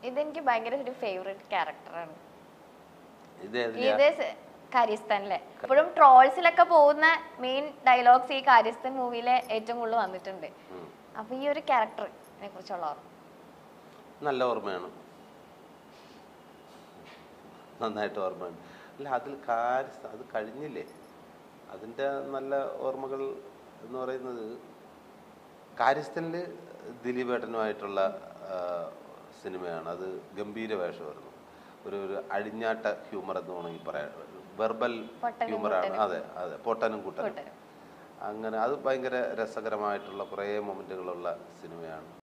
ഇതെനിക്ക് ഭയങ്കര ഒരു ഫേവറേറ്റ് ക്യാരക്ടറാണ് ഇത് ഏതിലെയാ? ഇത് സ് കാര്യസ്ഥാനിലെ ഇപ്പോഴും ട്രോൾസിലൊക്കെ പോകുന്ന മെയിൻ ഡയലോഗ്സ് ഈ കാര്യസ്ഥൻ മൂവിയിലെ ഏറ്റവും കൂടുതൽ വന്നിട്ടുണ്ട് ഉം. അപ്പൊ ഈ ഒരു ക്യാരക്ടറിനെ കുറിച്ചുള്ള ഓർമ്മ നല്ല ഓർമ്മയാണ് നന്നായിട്ട് ഓർമ്മയാണ് അല്ല അതിൽ കാര്യ അത് കഴിഞ്ഞില്ലേ അതിൻ്റെ നല്ല ഓർമ്മകൾ എന്ന് പറയുന്നത് കാര്യസ്ഥനിൽ ദിലീപേട്ടനുമായിട്ടുള്ള ആ, സിനിമയാണ് അത് ഗംഭീര വേഷമായിരുന്നു ഒരു ഒരു അഴിഞ്ഞാട്ട ഹ്യൂമർ എന്ന് വേണമെങ്കിൽ പറയാം വെർബൽ പൊട്ടനും ഹ്യൂമറാണ് കുട്ടനും. അതെ അതെ പൊട്ടനും കുട്ടനും കൂട്ടരും അങ്ങനെ അത് ഭയങ്കര രസകരമായിട്ടുള്ള കുറേ മൊമെൻറ്റുകളുള്ള സിനിമയാണ്